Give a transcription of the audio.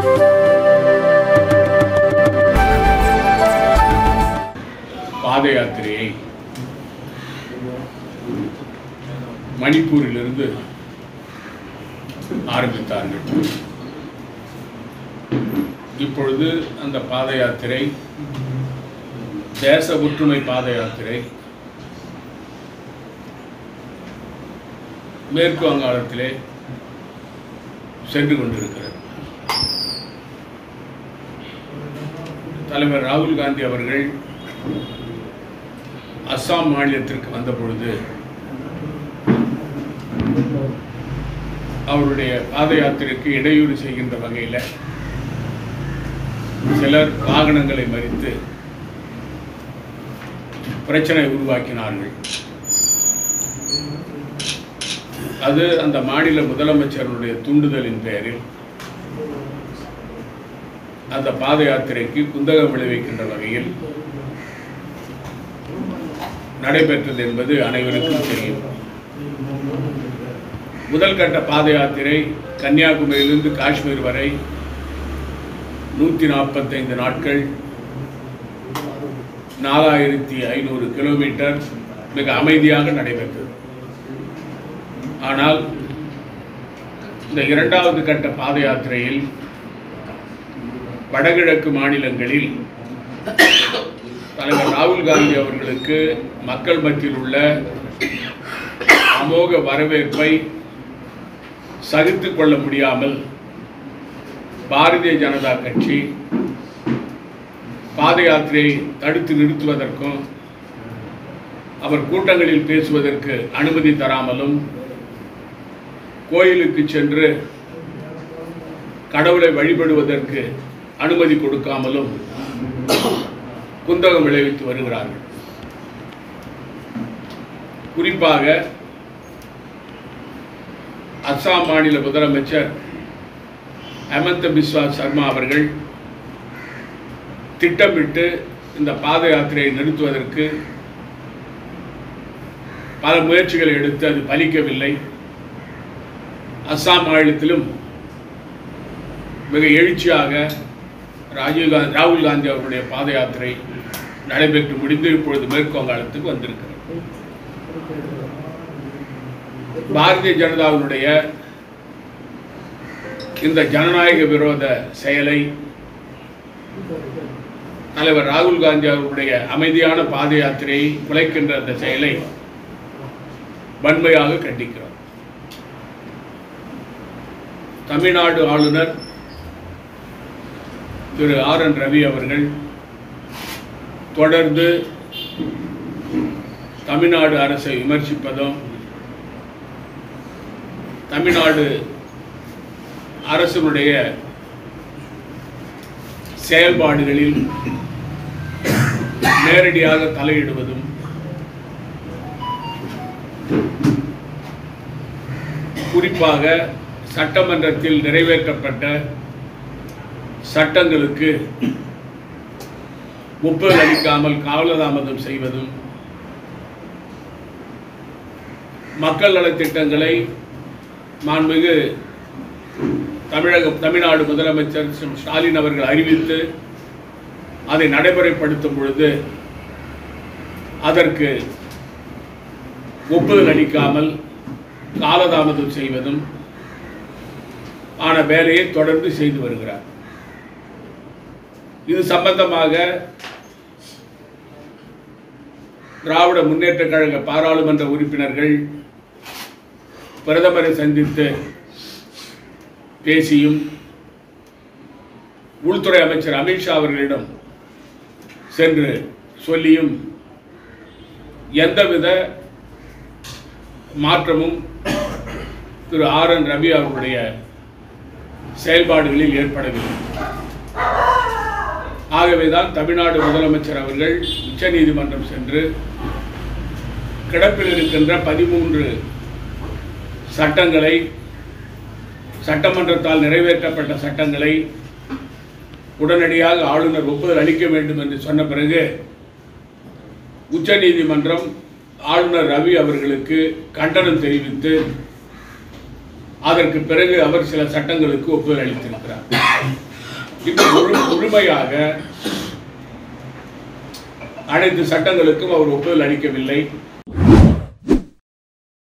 பாத யாத்திரையை மணிப்பூரிலிருந்து ஆரம்பித்தார்கள் இப்பொழுது அந்த பாத யாத்திரை தேச ஒற்றுமை பாத யாத்திரை மேற்கு வங்காளத்திலே சென்று கொண்டிருக்கிறது தலைவர் ராகுல் காந்தி அவர்கள் அஸ்ஸாம் மாநிலத்திற்கு வந்த பொழுது அவருடைய பாத யாத்திரைக்கு இடையூறு செய்கின்ற வகையில் சிலர் வாகனங்களை மறித்து பிரச்சனை உருவாக்கினார்கள் அது அந்த மாநில முதலமைச்சருடைய தூண்டுதலின் பெயரில் அந்த பாத யாத்திரைக்கு குந்தகம் விளைவிக்கின்ற வகையில் நடைபெற்றது என்பது அனைவருக்கும் தெரியும் முதல் கட்ட பாத யாத்திரை கன்னியாகுமரியிலிருந்து காஷ்மீர் வரை நூற்றி நாற்பத்தைந்து நாட்கள் நாலாயிரத்தி ஐநூறு கிலோமீட்டர் மிக அமைதியாக நடைபெற்றது ஆனால் இந்த இரண்டாவது கட்ட பாத யாத்திரையில் வடகிழக்கு மாநிலங்களில் தலைவர் ராகுல் காந்தி அவர்களுக்கு மக்கள் மத்தியில் உள்ள அமோக வரவேற்பை சகித்துக் கொள்ள முடியாமல் பாரதிய ஜனதா கட்சி பாத யாத்திரையை தடுத்து நிறுத்துவதற்கும் அவர் கூட்டங்களில் பேசுவதற்கு அனுமதி தராமலும் கோயிலுக்கு சென்று கடவுளை வழிபடுவதற்கு அனுமதி கொடுக்காமலும் குந்தகம் விளைவித்து வருகிறார்கள் குறிப்பாக அஸ்ஸாம் மாநில முதலமைச்சர் ஹெமந்த பிஸ்வா சர்மா அவர்கள் திட்டமிட்டு இந்த பாத யாத்திரையை நிறுத்துவதற்கு பல முயற்சிகளை எடுத்து அது பலிக்கவில்லை அஸ்ஸாம் மாநிலத்திலும் மிக எழுச்சியாக ராஜீவ் காந்தி ராகுல் காந்தி அவருடைய பாத யாத்திரை நடைபெற்று முடிந்து இப்பொழுது மேற்கு வங்காளத்துக்கு வந்திருக்கிறது பாரதிய ஜனதாவினுடைய இந்த ஜனநாயக விரோத செயலை தலைவர் ராகுல் காந்தி அவர்களுடைய அமைதியான பாத யாத்திரையை குலைக்கின்ற அந்த செயலை வன்மையாக கண்டிக்கிறோம் தமிழ்நாடு ஆளுநர் திரு ஆர் என் ரவி அவர்கள் தொடர்ந்து தமிழ்நாடு அரசை விமர்சிப்பதும் தமிழ்நாடு அரசினுடைய செயல்பாடுகளில் நேரடியாக தலையிடுவதும் குறிப்பாக சட்டமன்றத்தில் நிறைவேற்றப்பட்ட சட்டங்களுக்கு ஒப்புதல் அளிக்காமல் காலதாமதம் செய்வதும் மக்கள் நலத் திட்டங்களை மாண்புமிகு தமிழக தமிழ்நாடு முதலமைச்சர் ஸ்ரீ ஸ்டாலின் அவர்கள் அறிவித்து அதை நடைமுறைப்படுத்தும் பொழுது அதற்கு ஒப்புதல் அளிக்காமல் காலதாமதம் செய்வதும் ஆன வேலையை தொடர்ந்து செய்து வருகிறார் இது சம்பந்தமாக திராவிட முன்னேற்றக் கழக பாராளுமன்ற உறுப்பினர்கள் பிரதமரை சந்தித்து பேசியும் உள்துறை அமைச்சர் அமித்ஷா அவர்களிடம் சென்று சொல்லியும் எந்தவித மாற்றமும் திரு ஆர் என் ரவி அவர்களுடைய செயல்பாடுகளில் ஏற்படவில்லை ஆகவேதான் தமிழ்நாடு முதலமைச்சர் அவர்கள் உச்சநீதிமன்றம் சென்று கிடப்பில் இருக்கின்ற பதிமூன்று சட்டங்களை சட்டமன்றத்தால் நிறைவேற்றப்பட்ட சட்டங்களை உடனடியாக ஆளுநர் ஒப்புதல் அளிக்க வேண்டும் என்று சொன்ன பிறகு உச்சநீதிமன்றம் ஆளுநர் ரவி அவர்களுக்கு கண்டனம் தெரிவித்து அதற்கு பிறகு அவர் சில சட்டங்களுக்கு ஒப்புதல் அளித்திருக்கிறார் இன்னும் முழு முழுமையாக அனைத்து சட்டங்களுக்கும் அவர் ஒப்புதல் அளிக்கவில்லை